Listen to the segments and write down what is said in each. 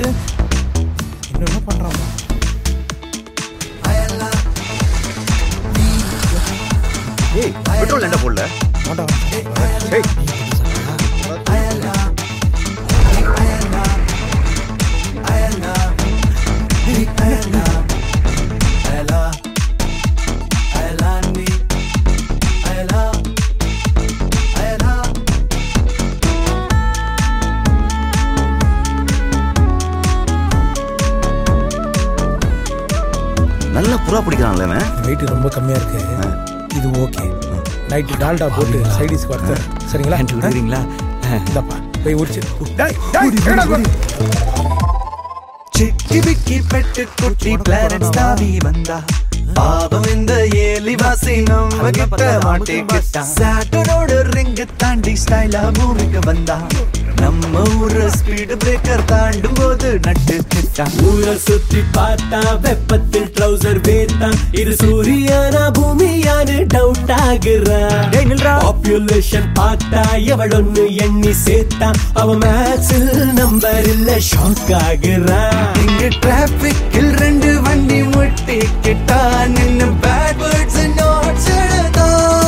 இருக்கு என்ன பண்றான் ஏய் பெட்ரோல் என்ன போடல ஏய் நல்ல புறா பிடிக்கிறான்ல அவன் வெயிட் ரொம்ப கம்மியா இருக்கு இது ஓகே நைட்டு டால்டா போட்டு சைடிஸ்க்கு வர்த்தர் சரிங்களா ஆண்டி விடுறீங்களா இந்தப்பா போய் உரிச்சு டேய், டேய், என்னடா இது? சிக்கி பிக்கி பெட்டு குட்டி பிளானட்ஸ் தாவி வந்தா பாவம் இந்த ஏலி வாசி நம்ம கிட்ட மாட்டிக்கிட்டா சாட்டனோட ரிங்க தாண்டி ஸ்டைலா பூமிக்கு வந்தா நம்ம ஊரு ஸ்பீடு பிரேக்கர் தாண்டும் போது நட்டு கிட்டா ஊரை சுத்தி பார்த்தா வெப்பத்தில் ட்ரௌசர் வேர்த்தான் இது சூரியானா பூமியானு டவுட் ஆகுறான் பாப்புலேஷன் பார்த்தா எவளொன்னு எண்ணி சேர்த்தான் அவன் மேக்ஸில் நம்பர் இல்ல ஷாக் ஆகுறான் இங்க டிராபிக்கில் ரெண்டு வண்டி முட்டி கிட்டா நின்னு பேட் வேர்ட்ஸ் நோட்ஸ் எழுதா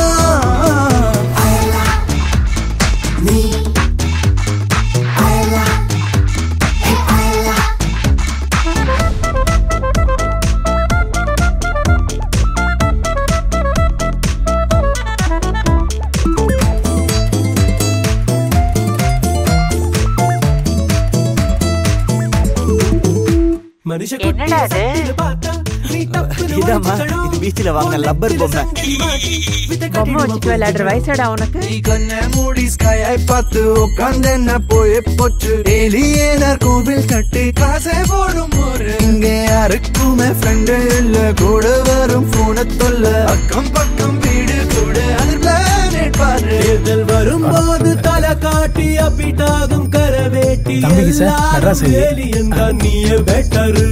மனுஷ என்னடா அது? இதாம்மா இது பீச்சில் வாங்க லப்பர் பொம்மை பொம்மை வச்சுட்டு விளையாடுற வயசாடா உனக்கு நீ கண்ணை மூடி ஸ்கையை பார்த்து உட்கார்ந்து என்ன போய் போச்சு ஏலியனர் கோவில் கட்டி காசை போடும் ஒரு இங்க யாருக்குமே ஃப்ரெண்டு இல்ல கூட வரும் போன தொல்ல அக்கம் பக்கம் வீடு கூட அது பிளானட் பாரு தேர்தல் வரும்போது தலை காட்டி அப்பிட்டாகும் கரவேட்டி தம்பிக்கு சார், மெட்ராஸ் இது. ஏலியன் தான் நீயே பெட்டரு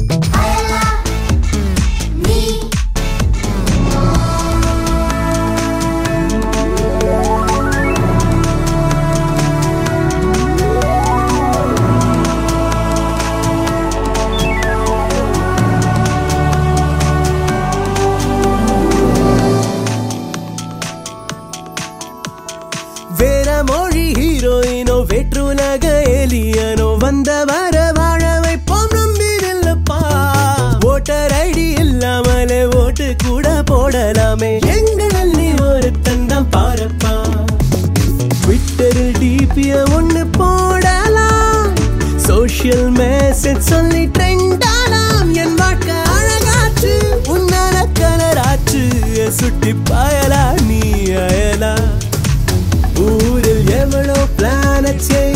வேற மொழி ஹீரோயினோ வெற்றுலக ஏலியனோ வந்த வர வாழ வைப்போம் நம்பி நில்லப்பா ஓட்டர் ஐடி இல்லாமலே ஓட்டு கூட போடலாமே எங்கள் நீ ஒரு தந்தம் பாரப்பா ட்விட்டரில் டிபிய ஒண்ணு போடலாம் சோஷியல் மெசேஜ் சொல்லி ட்ரெண்ட் ஆலாம் என் வாழ்க்கை அழகாச்சு உன்னால கலராச்சு சுட்டி பாயலா நீ அயலா ஊரில் எவ்வளோ பிளானட்ஸ்